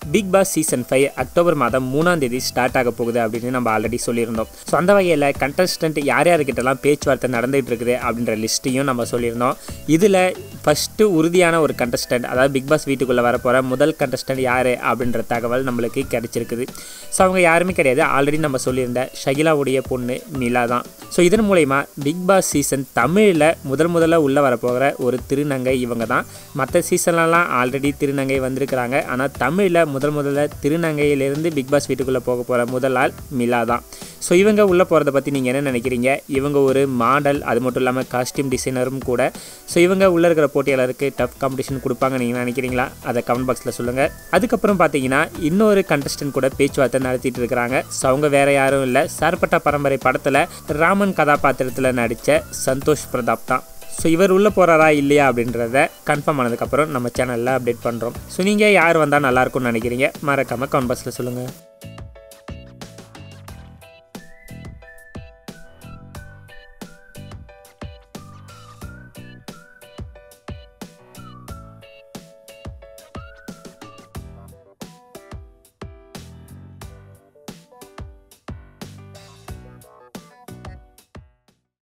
big boss season five October மாதம் மூணாம் தேதி ஸ்டார்ட் ஆக போகுது அப்படின்னு நம்ம ஆல்ரெடி சொல்லியிருந்தோம் ஸோ அந்த வகையில் கண்டஸ்டன்ட் யார் யார்கிட்டலாம் பேச்சுவார்த்தை நடந்துகிட்டு இருக்குது அப்படின்ற லிஸ்ட்டையும் நம்ம சொல்லியிருந்தோம் இதில் ஃபஸ்ட்டு உறுதியான ஒரு கண்டஸ்டன்ட் அதாவது பிக் பாஸ் வீட்டுக்குள்ளே வரப்போகிற முதல் கண்டஸ்டன்ட் யார் அப்படின்ற தகவல் நம்மளுக்கு கிடைச்சிருக்குது ஸோ அவங்க யாருமே கிடையாது ஆல்ரெடி நம்ம சொல்லியிருந்த ஷகிலாவுடைய பொண்ணு மிலா தான் ஸோ இதன் மூலயமா பிக் பாஸ் சீசன் தமிழில் முதல் முதல்ல உள்ளே வரப்போகிற ஒரு திருநங்கை இவங்க தான் மற்ற சீசன்லலாம் ஆல்ரெடி திருநங்கை வந்திருக்கிறாங்க ஆனால் தமிழில் முதல் முதல்ல திருநங்கையிலேருந்து பிக் பாஸ் வீட்டுக்குள்ளே போக போகிற முதல் ஆள் மிலா தான் ஸோ இவங்க உள்ளே போகிறத பற்றி நீங்கள் என்ன நினைக்கிறீங்க இவங்க ஒரு மாடல் அது மட்டும் இல்லாமல் காஸ்டியூம் டிசைனரும் கூட ஸோ இவங்க உள்ளே இருக்கிற போட்டியாளருக்கு டஃப் காம்படிஷன் கொடுப்பாங்க நீங்கள் நினைக்கிறீங்களா அதை கமெண்ட் பாக்ஸில் சொல்லுங்கள் அதுக்கப்புறம் பார்த்தீங்கன்னா இன்னொரு கண்டஸ்டன்ட் கூட பேச்சுவார்த்தை நடத்திட்டு இருக்கிறாங்க ஸோ அவங்க வேறு யாரும் இல்லை சார்பட்டா பரம்பரை படத்தில் ராமன் கதாபாத்திரத்தில் நடித்த சந்தோஷ் பிரதாப் தான் ஸோ இவர் உள்ளே போகிறாரா இல்லையா அப்படின்றத கன்ஃபார்ம் ஆனதுக்கப்புறம் நம்ம சேனலில் அப்டேட் பண்ணுறோம் ஸோ நீங்கள் யார் வந்தால் நல்லாயிருக்கும்னு நினைக்கிறீங்க மறக்காமல் கமெண்ட் பாக்ஸில் சொல்லுங்கள்